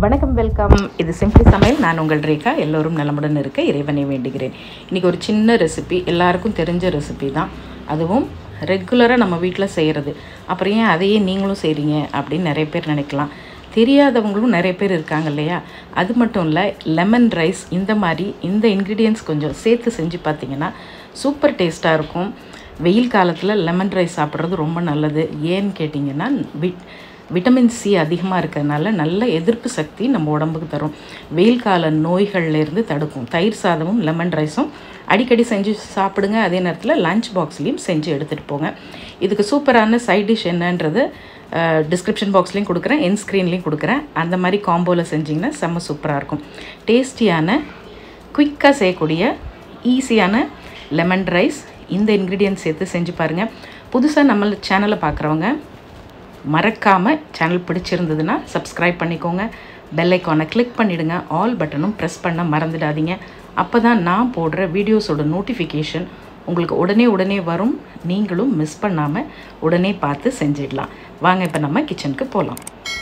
வணக்கம் வெல்கம் இது சிம்பிளி சமையல் நான் உங்கள் ரேகா எல்லோரும் நலமுடன் இருக்க இறைவனை வேண்டுகிறேன் இன்றைக்கி ஒரு சின்ன ரெசிபி எல்லாருக்கும் தெரிஞ்ச ரெசிபி தான் அதுவும் ரெகுலராக நம்ம வீட்டில் செய்கிறது அப்புறம் ஏன் அதையே நீங்களும் செய்கிறீங்க அப்படின்னு நிறைய பேர் நினைக்கலாம் தெரியாதவங்களும் நிறைய பேர் இருக்காங்க இல்லையா அது மட்டும் இல்லை லெமன் ரைஸ் இந்த மாதிரி இந்த இன்க்ரீடியன்ஸ் கொஞ்சம் சேர்த்து செஞ்சு பார்த்தீங்கன்னா சூப்பர் டேஸ்ட்டாக இருக்கும் வெயில் காலத்தில் லெமன் ரைஸ் சாப்பிட்றது ரொம்ப நல்லது ஏன்னு கேட்டிங்கன்னா விட் விட்டமின் சி அதிகமாக இருக்கிறதுனால நல்ல எதிர்ப்பு சக்தி நம்ம உடம்புக்கு தரும் வெயில் கால நோய்கள்லேருந்து தடுக்கும் தயிர் சாதமும் லெமன் ரைஸும் அடிக்கடி செஞ்சு சாப்பிடுங்க அதே நேரத்தில் லஞ்ச் பாக்ஸ்லேயும் செஞ்சு எடுத்துகிட்டு போங்க இதுக்கு சூப்பரான சைட் டிஷ் என்னன்றது டிஸ்கிரிப்ஷன் பாக்ஸ்லேயும் கொடுக்குறேன் என் ஸ்க்ரீன்லேயும் கொடுக்குறேன் அந்த மாதிரி காம்போவில் செஞ்சிங்கன்னா செம்ம சூப்பராக இருக்கும் டேஸ்டியான குயிக்காக செய்யக்கூடிய ஈஸியான லெமன் ரைஸ் இந்த இன்க்ரீடியன்ட் சேர்த்து செஞ்சு பாருங்கள் புதுசாக நம்ம சேனலை பார்க்குறவங்க மறக்காமல் சேனல் பிடிச்சிருந்ததுன்னா சப்ஸ்கிரைப் பண்ணிக்கோங்க பெல் ஐக்கானை கிளிக் பண்ணிவிடுங்க ஆல் பட்டனும் ப்ரெஸ் பண்ண மறந்துடாதீங்க அப்போ தான் நான் போடுற வீடியோஸோட நோட்டிஃபிகேஷன் உங்களுக்கு உடனே உடனே வரும் நீங்களும் மிஸ் பண்ணாமல் உடனே பார்த்து செஞ்சிடலாம் வாங்க இப்போ நம்ம கிச்சனுக்கு போகலாம்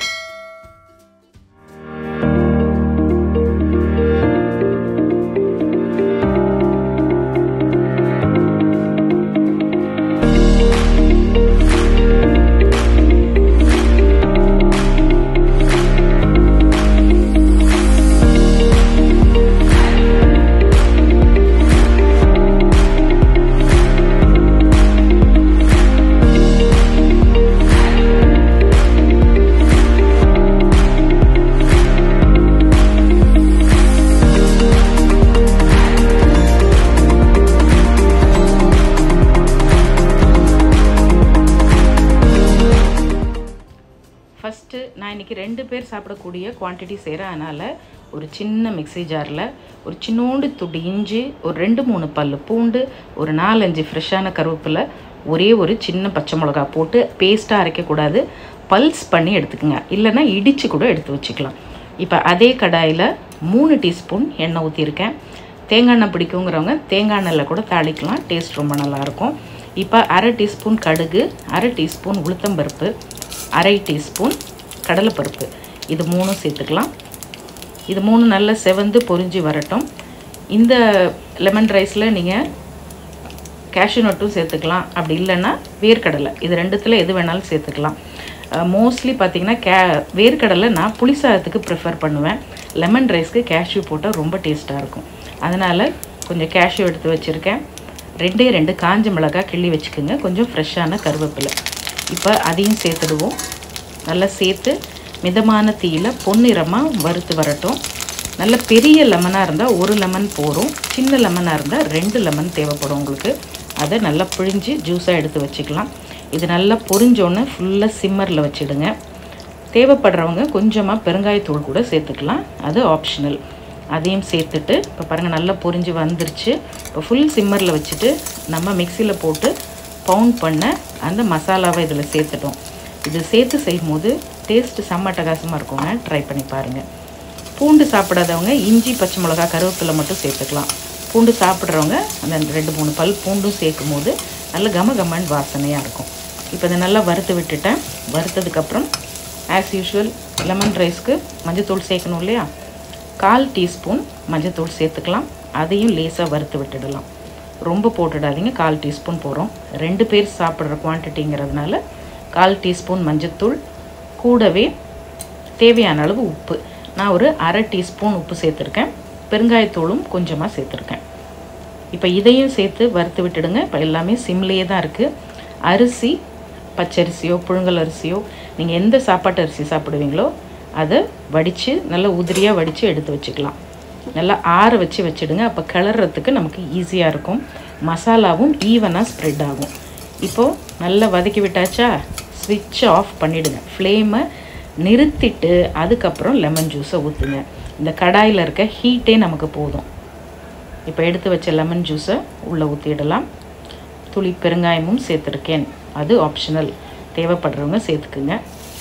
ஃபஸ்ட்டு நான் இன்றைக்கி ரெண்டு பேர் சாப்பிடக்கூடிய குவான்டிட்டி செய்கிறேன் அதனால் ஒரு சின்ன மிக்ஸி ஜாரில் ஒரு சின்னோண்டு துண்டு இஞ்சி ஒரு ரெண்டு மூணு பல் பூண்டு ஒரு நாலஞ்சு ஃப்ரெஷ்ஷான கருவேப்பிலை ஒரே ஒரு சின்ன பச்சை மிளகா போட்டு பேஸ்ட்டாக அரைக்கக்கூடாது பல்ஸ் பண்ணி எடுத்துக்கோங்க இல்லைன்னா இடித்து கூட எடுத்து வச்சுக்கலாம் இப்போ அதே கடாயில் மூணு டீஸ்பூன் எண்ணெய் ஊற்றிருக்கேன் தேங்காய் எண்ணெய் பிடிக்குங்கிறவங்க தேங்காய் எண்ணெயில் கூட தாளிக்கலாம் டேஸ்ட் ரொம்ப நல்லாயிருக்கும் இப்போ அரை டீஸ்பூன் கடுகு அரை டீஸ்பூன் உளுத்தம்பருப்பு அரை டீஸ்பூன் கடலைப்பருப்பு இது மூணும் சேர்த்துக்கலாம் இது மூணு நல்லா செவந்து பொரிஞ்சு வரட்டும் இந்த லெமன் ரைஸில் நீங்கள் கேஷ்யூ நட்டும் சேர்த்துக்கலாம் அப்படி இல்லைன்னா வேர்க்கடலை இது ரெண்டுத்தில் எது வேணாலும் சேர்த்துக்கலாம் மோஸ்ட்லி பார்த்திங்கன்னா கே வேர்க்கடலை நான் புளி சாதத்துக்கு ப்ரிஃபர் பண்ணுவேன் லெமன் ரைஸ்க்கு கேஷ்யூ போட்டால் ரொம்ப டேஸ்ட்டாக இருக்கும் அதனால் கொஞ்சம் கேஷ்யூ எடுத்து வச்சுருக்கேன் ரெண்டே ரெண்டு காஞ்ச மிளகாய் கிள்ளி வச்சுக்கோங்க கொஞ்சம் ஃப்ரெஷ்ஷான கருவேப்பிலை இப்போ அதையும் சேர்த்துடுவோம் நல்லா சேர்த்து மிதமான தீயில் பொன்னிறமாக வறுத்து வரட்டும் நல்ல பெரிய லெமனாக இருந்தால் ஒரு லெமன் போகும் சின்ன லெமனாக இருந்தால் ரெண்டு லெமன் தேவைப்படும் உங்களுக்கு அதை நல்லா பிழிஞ்சு ஜூஸாக எடுத்து வச்சுக்கலாம் இது நல்லா பொரிஞ்சோன்னே ஃபுல்லாக சிம்மரில் வச்சுடுங்க தேவைப்படுறவங்க கொஞ்சமாக பெருங்காயத்தூள் கூட சேர்த்துக்கலாம் அது ஆப்ஷனல் அதையும் சேர்த்துட்டு இப்போ பாருங்கள் நல்லா பொரிஞ்சு வந்துருச்சு இப்போ ஃபுல் சிம்மரில் வச்சுட்டு நம்ம மிக்சியில் போட்டு பவுண்ட் பண்ண அந்த மசாலாவை இதில் சேர்த்துட்டோம் இது சேர்த்து செய்யும் போது டேஸ்ட்டு செம்ம அட்டகாசமாக இருக்குங்க ட்ரை பண்ணி பாருங்கள் பூண்டு சாப்பிடாதவங்க இஞ்சி பச்சை மிளகா கருவேப்பிலை மட்டும் சேர்த்துக்கலாம் பூண்டு சாப்பிட்றவங்க அந்த ரெண்டு மூணு பல் பூண்டும் சேர்க்கும் போது நல்ல கம கமன் வாசனையாக இருக்கும் இப்போ இதை நல்லா வறுத்து விட்டுட்டேன் வறுத்ததுக்கப்புறம் ஆஸ் யூஷுவல் லெமன் ரைஸ்க்கு மஞ்சத்தூள் சேர்க்கணும் இல்லையா கால் டீஸ்பூன் மஞ்சத்தூள் சேர்த்துக்கலாம் அதையும் லேசாக வறுத்து விட்டுடலாம் ரொம்ப போட்டுடாதீங்க கால் டீஸ்பூன் போகிறோம் ரெண்டு பேர் சாப்பிட்ற குவான்டிட்டிங்கிறதுனால கால் டீஸ்பூன் மஞ்சத்தூள் கூடவே தேவையான அளவு உப்பு நான் ஒரு அரை டீஸ்பூன் உப்பு சேர்த்துருக்கேன் பெருங்காயத்தூளும் கொஞ்சமாக சேர்த்துருக்கேன் இப்போ இதையும் சேர்த்து வறுத்து விட்டுடுங்க இப்போ எல்லாமே சிம்லேயே தான் இருக்குது அரிசி பச்சரிசியோ புழுங்கல் அரிசியோ நீங்கள் எந்த சாப்பாட்டு அரிசி சாப்பிடுவீங்களோ அதை வடித்து நல்லா உதிரியாக வடித்து எடுத்து வச்சுக்கலாம் நல்லா ஆற வச்சு வச்சுடுங்க அப்போ கிளறதுக்கு நமக்கு ஈஸியாக இருக்கும் மசாலாவும் ஈவனாக ஸ்ப்ரெட் ஆகும் இப்போது நல்லா வதக்கி விட்டாச்சா ஸ்விட்ச் ஆஃப் பண்ணிவிடுங்க ஃப்ளேமை நிறுத்திட்டு அதுக்கப்புறம் லெமன் ஜூஸை ஊற்றுங்க இந்த கடாயில் இருக்க ஹீட்டே நமக்கு போதும் இப்போ எடுத்து வச்ச லெமன் ஜூஸை உள்ளே ஊற்றிடலாம் துளி பெருங்காயமும் சேர்த்துருக்கேன் அது ஆப்ஷனல் தேவைப்படுறவங்க சேர்த்துக்குங்க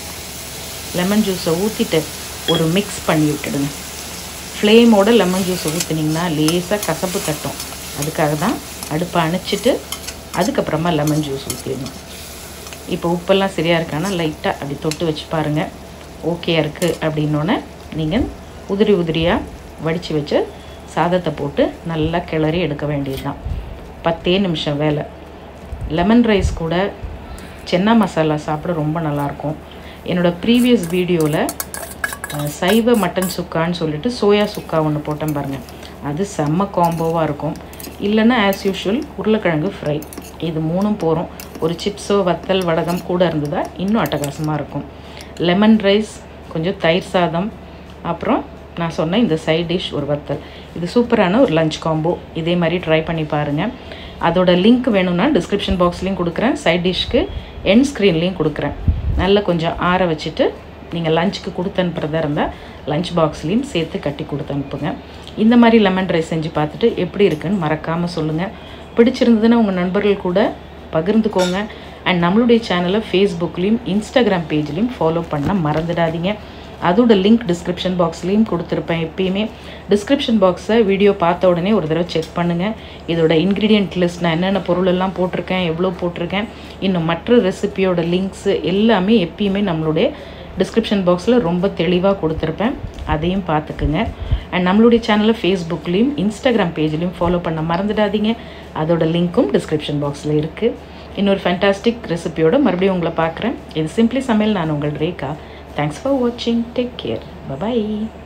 லெமன் ஜூஸை ஊற்றிட்டு ஒரு மிக்ஸ் பண்ணி விட்டுடுங்க ஃப்ளேமோட லெமன் ஜூஸை ஊற்றுனீங்கன்னா லேசாக கசப்பு தட்டும் அதுக்காக தான் அடுப்பை அணைச்சிட்டு அதுக்கப்புறமா லெமன் ஜூஸ் ஊற்றிடணும் இப்போ உப்பெல்லாம் சரியாக இருக்கானா லைட்டாக அப்படி தொட்டு வச்சு பாருங்கள் ஓகே இருக்குது அப்படின்னோடனே நீங்கள் உதிரி உதிரியாக வடித்து வச்சு சாதத்தை போட்டு நல்லா கிளறி எடுக்க வேண்டியது தான் பத்தே நிமிஷம் வேலை லெமன் ரைஸ் கூட சென்னா மசாலா சாப்பிட ரொம்ப நல்லாயிருக்கும் என்னோடய ப்ரீவியஸ் வீடியோவில் சைவ மட்டன் சுக்கான்னு சொல்லிட்டு சோயா சுக்கா ஒன்று போட்டேன் பாருங்கள் அது செம்ம காம்போவாக இருக்கும் இல்லைன்னா ஆஸ் யூஷுவல் உருளைக்கிழங்கு ஃப்ரை இது மூணும் போகிறோம் ஒரு சிப்ஸோ வத்தல் வடகம் கூட இருந்ததா இன்னும் அட்டகாசமாக இருக்கும் லெமன் ரைஸ் கொஞ்சம் தயிர் சாதம் அப்புறம் நான் சொன்ன இந்த சைட் டிஷ் ஒரு வத்தல் இது சூப்பரான ஒரு லஞ்ச் காம்போ இதே மாதிரி ட்ரை பண்ணி பாருங்கள் அதோட லிங்க் வேணும்னா டிஸ்கிரிப்ஷன் பாக்ஸ்லேயும் கொடுக்குறேன் சைட் டிஷ்க்கு எண்ட் ஸ்க்ரீன்லேயும் கொடுக்குறேன் நல்லா கொஞ்சம் ஆற வச்சுட்டு நீங்கள் லஞ்சுக்கு கொடுத்து அனுப்புறதா இருந்தால் லஞ்ச் பாக்ஸ்லேயும் சேர்த்து கட்டி கொடுத்து அனுப்புங்க இந்த மாதிரி லெமன் ரைஸ் செஞ்சு பார்த்துட்டு எப்படி இருக்குன்னு மறக்காமல் சொல்லுங்கள் பிடிச்சிருந்ததுன்னா உங்கள் நண்பர்கள் கூட பகிர்ந்துக்கோங்க அண்ட் நம்மளுடைய சேனலை ஃபேஸ்புக்லேயும் இன்ஸ்டாகிராம் பேஜ்லேயும் ஃபாலோ பண்ண மறந்துடாதீங்க அதோட லிங்க் டிஸ்கிரிப்ஷன் பாக்ஸ்லேயும் கொடுத்துருப்பேன் எப்பயுமே டிஸ்கிரிப்ஷன் பாக்ஸை வீடியோ பார்த்த உடனே ஒரு தடவை செக் பண்ணுங்கள் இதோட இன்க்ரீடியன்ட் லிஸ்ட் நான் என்னென்ன பொருள் எல்லாம் போட்டிருக்கேன் எவ்வளோ போட்டிருக்கேன் இன்னும் மற்ற ரெசிபியோட லிங்க்ஸு எல்லாமே எப்பயுமே நம்மளுடைய டிஸ்கிரிப்ஷன் பாக்ஸில் ரொம்ப தெளிவாக கொடுத்துருப்பேன் அதையும் பார்த்துக்குங்க அண்ட் நம்மளுடைய சேனலை ஃபேஸ்புக்லேயும் இன்ஸ்டாகிராம் பேஜ்லேயும் ஃபாலோ பண்ண மறந்துடாதீங்க அதோட லிங்க்கும் டிஸ்கிரிப்ஷன் பாக்ஸில் இருக்குது இன்னொரு ஃபேண்டாஸ்டிக் ரெசிபியோட மறுபடியும் உங்களை பார்க்குறேன் இது சிம்பிளி சமையல் நான் உங்கள் ரேகா தேங்க்ஸ் ஃபார் வாட்சிங் டேக் கேர் பபாய்